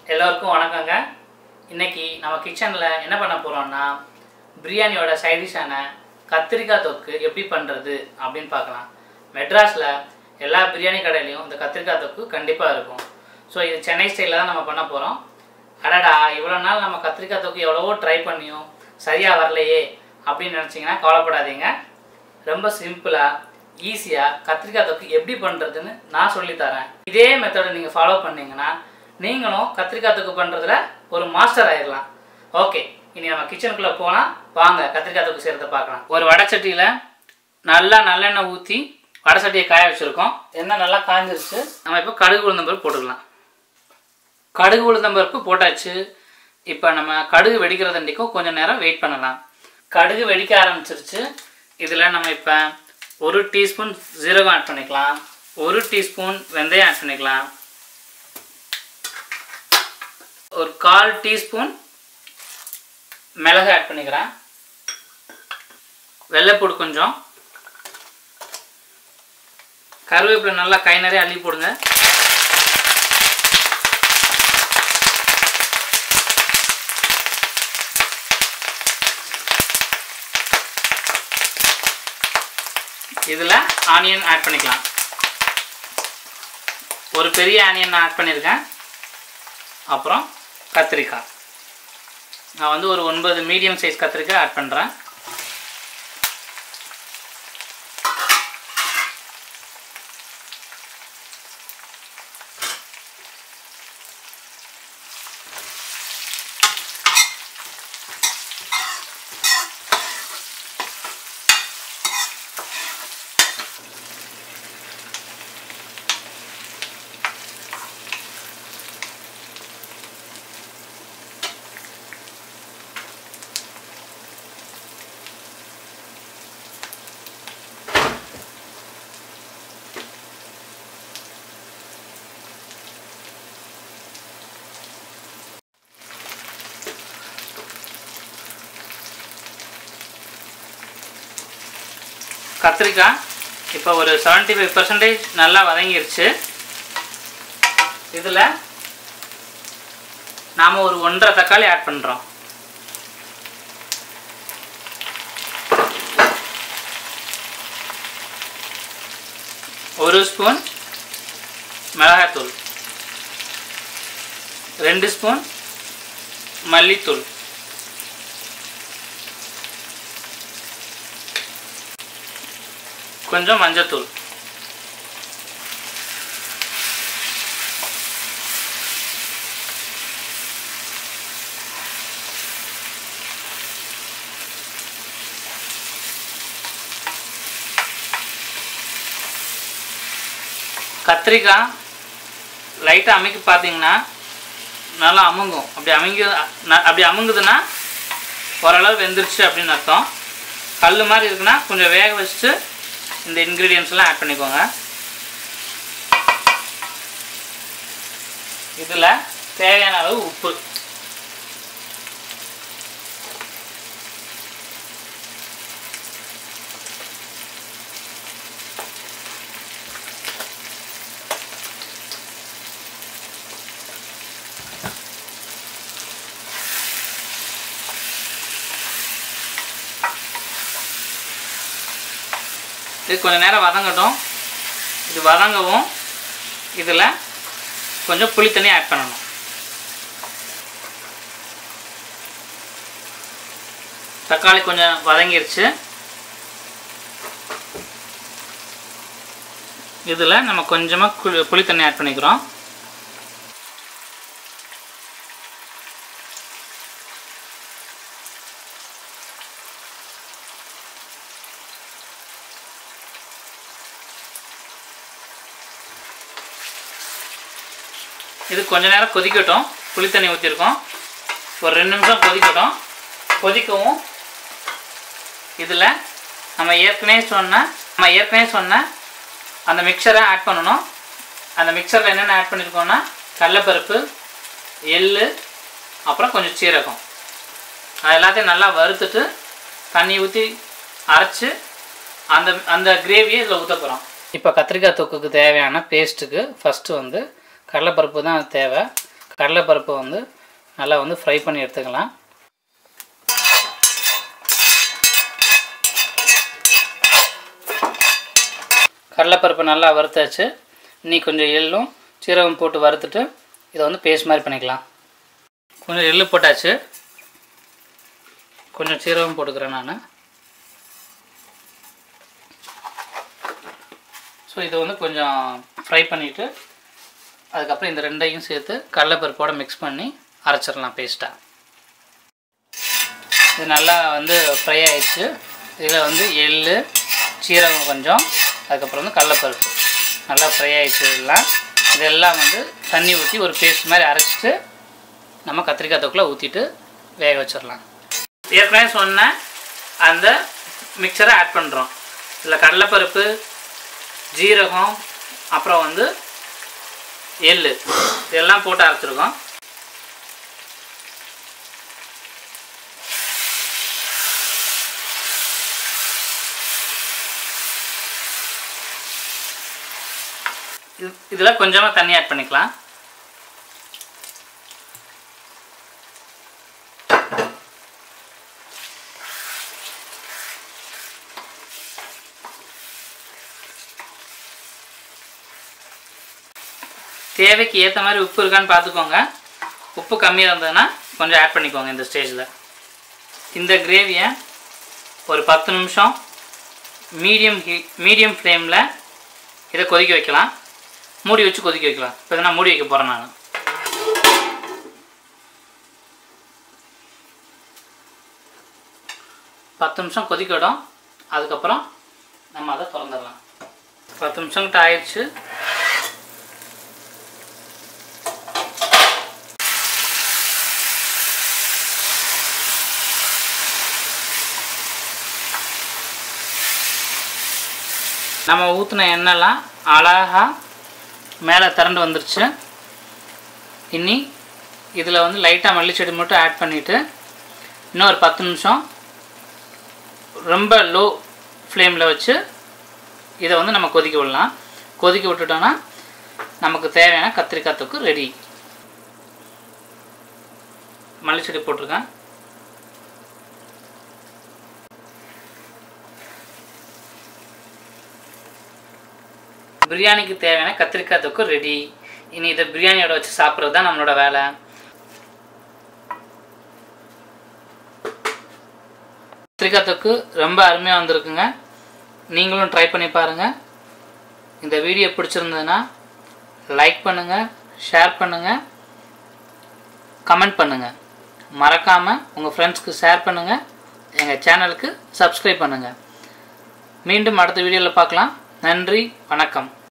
எல்லோருக்கும் வணக்கங்க இன்னைக்கு நம்ம கிச்சனில் என்ன பண்ண போகிறோம்னா பிரியாணியோட சைடிஷான கத்திரிக்காய் தொக்கு எப்படி பண்ணுறது அப்படின்னு பார்க்கலாம் மெட்ராஸில் எல்லா பிரியாணி கடையிலையும் இந்த கத்திரிக்காய் தொக்கு கண்டிப்பாக இருக்கும் ஸோ இது சென்னை ஸ்டைலில் தான் நம்ம பண்ண போகிறோம் அடடா இவ்வளோ நாள் நம்ம கத்திரிக்காய் தொக்கு எவ்வளவோ ட்ரை பண்ணியும் சரியாக வரலையே அப்படின்னு நினச்சிங்கன்னா கவலைப்படாதீங்க ரொம்ப சிம்பிளாக ஈஸியாக கத்திரிக்காய் தொக்கு எப்படி பண்ணுறதுன்னு நான் சொல்லித்தரேன் இதே மெத்தடை நீங்கள் ஃபாலோ பண்ணீங்கன்னா நீங்களும் கத்திரிக்காய் தொக்கு பண்ணுறதுல ஒரு மாஸ்டர் ஆயிடலாம் ஓகே இனி நம்ம கிச்சனுக்குள்ளே போனால் வாங்க கத்திரிக்காய் தொக்கு செய்கிறத பார்க்கலாம் ஒரு வடைச்சட்டியில் நல்லா நல்லெண்ணெய் ஊற்றி வடைச்சட்டியை காய வச்சுருக்கோம் எண்ணெய் நல்லா காய்ஞ்சிருச்சு நம்ம இப்போ கடுகு உளுந்தம்பருப்பு போட்டுக்கலாம் கடுகு உளுந்தம்பருப்பு போட்டாச்சு இப்போ நம்ம கடுகு வெடிக்கிறதண்டிக்கும் கொஞ்சம் நேரம் வெயிட் பண்ணலாம் கடுகு வெடிக்க ஆரம்பிச்சிருச்சு இதில் நம்ம இப்போ ஒரு டீஸ்பூன் ஜீரகம் ஆட் பண்ணிக்கலாம் ஒரு டீஸ்பூன் வெந்தயம் ஆட் பண்ணிக்கலாம் ஒரு கால் டீஸ்பூன் மிளகு ஆட் பண்ணிக்கிறேன் வெள்ளைப்பூடு கொஞ்சம் கருவேப்பிலை நல்லா கை நிறைய அள்ளி போடுங்க இதில் ஆனியன் ஆட் பண்ணிக்கலாம் ஒரு பெரிய ஆனியன் நான் ஆட் பண்ணியிருக்கேன் அப்புறம் கத்திரிக்காய் நான் வந்து ஒரு ஒன்பது மீடியம் சைஸ் கத்திரிக்காய் ஆட் பண்ணுறேன் கத்திரிக்காய் இப்போ ஒரு செவன்ட்டி ஃபைவ் பர்சன்டேஜ் நல்லா வதங்கிருச்சு இதில் நாம் ஒரு ஒன்றரை தக்காளி ஆட் பண்ணுறோம் ஒரு ஸ்பூன் மிளகாத்தூள் ரெண்டு ஸ்பூன் மல்லித்தூள் கொஞ்சம் மஞ்சத்தூள் கத்திரிக்காய் லைட்டாக அமைக்க பார்த்தீங்கன்னா நல்லா அமுங்கும் அப்படி அமுங்கி ந- அப்படி அமுங்குதுன்னா ஓரளவு வெந்துருச்சு அப்படின்னு அர்த்தம் கல் மாதிரி இருக்குன்னா கொஞ்சம் வேக வச்சுட்டு இந்த இன்க்ரீடியன்ஸ்லாம் ஆட் பண்ணிக்கோங்க இதில் தேவையான அளவு உப்பு இது கொஞ்ச நேரம் வதங்கட்டும் இது வதங்கவும் இதில் கொஞ்சம் புளி தண்ணி ஆட் பண்ணணும் தக்காளி கொஞ்சம் வதங்கிருச்சு இதில் நம்ம கொஞ்சமாக புளி தண்ணி ஆட் பண்ணிக்கிறோம் இது கொஞ்ச நேரம் கொதிக்கட்டும் புளி தண்ணி ஊற்றிருக்கோம் ஒரு ரெண்டு நிமிஷம் கொதிக்கட்டும் கொதிக்கவும் இதில் நம்ம ஏற்கனவே சொன்ன நம்ம ஏற்கனவே சொன்ன அந்த மிக்சரை ஆட் பண்ணணும் அந்த மிக்சரில் என்னென்ன ஆட் பண்ணியிருக்கோம்னா கடலப்பருப்பு எள்ளு அப்புறம் கொஞ்சம் சீரகம் அது எல்லாத்தையும் நல்லா வறுத்துட்டு தண்ணி ஊற்றி அரைச்சி அந்த அந்த கிரேவியை இதில் ஊற்ற போகிறோம் இப்போ கத்திரிக்காய் தொக்குக்கு தேவையான பேஸ்ட்டுக்கு ஃபஸ்ட்டு வந்து கடலைப்பருப்பு தான் தேவை கடலைப்பருப்பை வந்து நல்லா வந்து ஃப்ரை பண்ணி எடுத்துக்கலாம் கடலைப்பருப்பு நல்லா வறுத்தாச்சு இன்னி கொஞ்சம் எள்ளும் சீரகம் போட்டு வறுத்துட்டு இதை வந்து பேஸ்ட் மாதிரி பண்ணிக்கலாம் கொஞ்சம் எள்ளு போட்டாச்சு கொஞ்சம் சீரகம் போட்டுக்கிறேன் நான் ஸோ இதை வந்து கொஞ்சம் ஃப்ரை பண்ணிவிட்டு அதுக்கப்புறம் இந்த ரெண்டையும் சேர்த்து கடலைப்பருப்போட மிக்ஸ் பண்ணி அரைச்சிடலாம் பேஸ்ட்டாக இது நல்லா வந்து ஃப்ரை ஆயிடுச்சு இதில் வந்து எள் சீரகம் கொஞ்சம் அதுக்கப்புறம் வந்து கடலைப்பருப்பு நல்லா ஃப்ரை ஆயிடுச்சு இதெல்லாம் இதெல்லாம் வந்து தண்ணி ஊற்றி ஒரு பேஸ்ட் மாதிரி அரைச்சிட்டு நம்ம கத்திரிக்காய் தொக்கில் ஊற்றிட்டு வேக வச்சிடலாம் ஏற்கனவே சொன்ன அந்த மிக்சரை ஆட் பண்ணுறோம் இதில் கடலைப்பருப்பு ஜீரகம் அப்புறம் வந்து எள் இதெல்லாம் போட்டு அரைச்சிருக்கோம் இது இதில் கொஞ்சமாக தண்ணி ஆட் பண்ணிக்கலாம் தேவைக்கு ஏற்ற மாதிரி உப்பு இருக்கான்னு பார்த்துக்கோங்க உப்பு கம்மியாக இருந்ததுன்னா கொஞ்சம் ஆட் பண்ணிக்கோங்க இந்த ஸ்டேஜில் இந்த கிரேவியை ஒரு பத்து நிமிஷம் மீடியம் ஹீ மீடியம் ஃப்ளேமில் இதை கொதிக்க வைக்கலாம் மூடி வச்சு கொதிக்க வைக்கலாம் இப்போ இதை நான் மூடி வைக்க போகிறேன் நான் பத்து நிமிஷம் கொதிக்கடும் அதுக்கப்புறம் நம்ம அதை திறந்துடலாம் பத்து நிமிஷம் கிட்ட ஆயிடுச்சு நம்ம ஊற்றின எண்ணெய்லாம் அழகாக மேலே திரண்டு வந்துருச்சு இனி இதில் வந்து லைட்டாக மல்லிச்செடி மட்டும் ஆட் பண்ணிவிட்டு இன்னும் ஒரு பத்து நிமிஷம் ரொம்ப லோ ஃப்ளேமில் வச்சு இதை வந்து நம்ம கொதிக்க விடலாம் கொதிக்க விட்டுட்டோன்னா நமக்கு தேவையான கத்திரிக்காய் தொக்கு ரெடி மல்லிச்செடி போட்டிருக்கேன் பிரியாணிக்கு தேவையான கத்திரிக்காய் தொக்கு ரெடி இனி இதை பிரியாணியோட வச்சு சாப்பிட்றது தான் நம்மளோட வேலை கத்திரிக்காய் தொக்கு ரொம்ப அருமையாக வந்திருக்குங்க நீங்களும் ட்ரை பண்ணி பாருங்கள் இந்த வீடியோ பிடிச்சிருந்ததுன்னா லைக் பண்ணுங்கள் ஷேர் பண்ணுங்கள் கமெண்ட் பண்ணுங்கள் மறக்காமல் உங்கள் ஃப்ரெண்ட்ஸ்க்கு ஷேர் பண்ணுங்கள் எங்கள் சேனலுக்கு சப்ஸ்கிரைப் பண்ணுங்கள் மீண்டும் அடுத்த வீடியோவில் பார்க்கலாம் நன்றி வணக்கம்